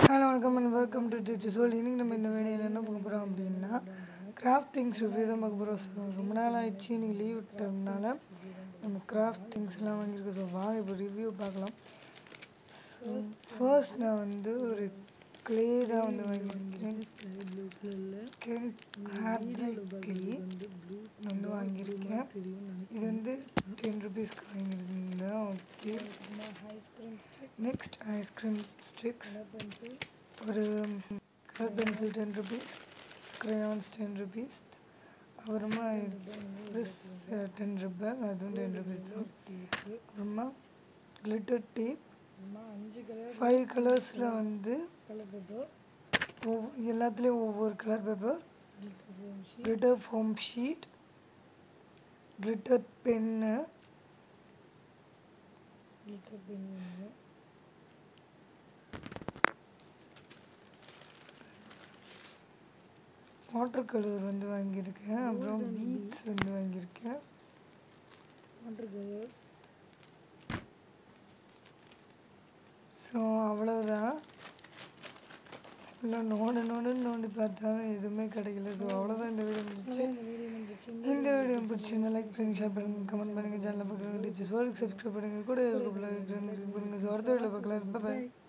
hello வணக்கம் and welcome to டிச்சு சோல் இன்றைக்கி நம்ம இந்த வீடியோவில் என்ன பார்க்க போகிறோம் அப்படின்னா கிராஃப்ட் திங்ஸ் ரிவ்யூ தான் பார்க்க போகிறோம் ஸோ ரொம்ப நாள் ஆயிடுச்சு இன்றைக்கி லீவ் விட்டதுனால நம்ம கிராஃப்ட் திங்ஸ்லாம் வாங்கியிருக்கோம் ஸோ வாங்க இப்போ ரிவ்யூ பார்க்கலாம் ஸோ ஃபர்ஸ்ட் நான் வந்து ஒரு க்ளே தான் வந்து வாங்கியிருக்கேன் கென் ஹேர் க்ளே வந்து வாங்கியிருக்கேன் இது வந்து டென் ருபீஸ்க்கு வாங்கியிருந்தேன் ஓகே நெக்ஸ்ட் ஐஸ்கிரீம் ஸ்டிக்ஸ் ஒரு colour pencil ten rupees crayons ten rupees அப்புறமா டென் ருபீஸ் அதுவும் டென் ருபீஸ் தான் அப்புறமா கிளிட்டர் டேப் ஃபைவ் கலர்ஸில் வந்து ஒவ் எல்லாத்துலேயும் ஒவ்வொரு colour paper glitter foam sheet glitter pen water colour வந்து வாங்கியிருக்கேன் அப்புறம் பீட்ஸ் வந்து வாங்கியிருக்கேன் ஸோ அவ்வளோதான் ஃபுல்லாக நோண்டு நோண்டுன்னு நோண்டி பார்த்தாலும் எதுவுமே கிடைக்கல ஸோ அவ்வளோதான் இந்த வீடியோ முடிச்சு இந்த வீடியோ பிடிச்சிருந்தா லைக் பண்ணுங்கள் ஷேர் பண்ணுங்கள் கமெண்ட் பண்ணுங்கள் சேனலில் பார்க்குறவங்க டிச்சஸ் வேர்ல்டுக்கு சப்ஸ்கிரைப் பண்ணுங்கள் கூட இருக்க பண்ணுங்கள் ஸோ அடுத்த வீடியோவில் பார்க்கலாம் பாய்